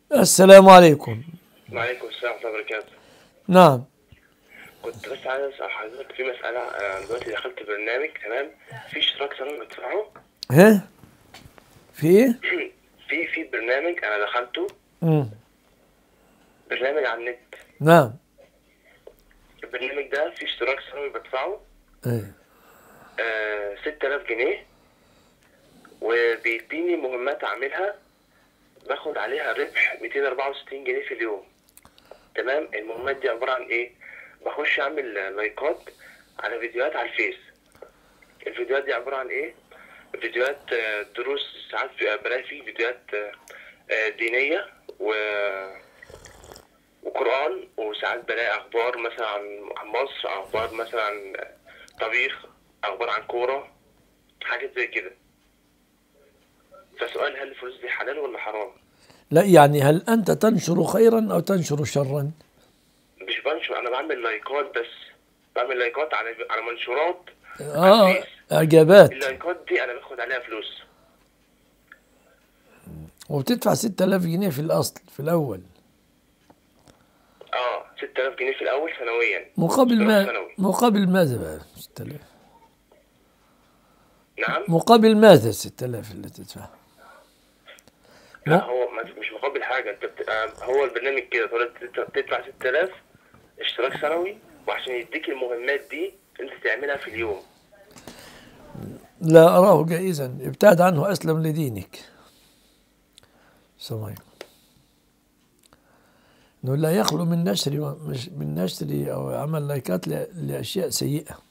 السلام عليكم وعليكم السلام ورحمة الله وبركاته نعم كنت بس عايز أسأل حضرتك في مسألة أنا دلوقتي دخلت برنامج تمام في اشتراك سنوي بدفعه ها في ايه في في برنامج أنا دخلته مم. برنامج على النت نعم البرنامج ده فيه اشتراك سنوي بدفعه ايه آه 6000 جنيه وبيديني مهمات أعملها باخد عليها ربح 264 جنيه في اليوم تمام المهمات دي عبارة عن إيه؟ بخش أعمل لايكات على فيديوهات على الفيس الفيديوهات دي عبارة عن إيه؟ فيديوهات آه، دروس ساعات بيبقى بلاقي فيه فيديوهات آه، آه، دينية و وقرآن وساعات بلاقي أخبار مثلا عن عن مصر أخبار مثلا عن طبيخ أخبار عن كورة حاجات زي كده فسؤال هل الفلوس دي حلال ولا حرام؟ لا يعني هل انت تنشر خيرا او تنشر شرا مش بنشر أنا بعمل لايكات بس بعمل لايكات على على منشورات اه الفيس. اجابات اللايكات دي أنا باخد عليها فلوس وبتدفع 6000 جنيه في الاصل في الاول اه 6000 جنيه في الأول سنويا مقابل ما اشتراك سنوي. مقابل ماذا بقى 6000 نعم مقابل ماذا 6000 اللي تدفع لا لا. هو ما- مش مقابل حاجة انت بت... آه، هو البرنامج كده تقول لك تدفع 6000 اشتراك سنوي وعشان يديك المهمات دي انت تعملها في اليوم لا أراه جائزا ابتعد عنه أسلم لدينك السلام عليكم إنه لا يخلو من نشر مش من نشر أو عمل لايكات ل- لأشياء سيئة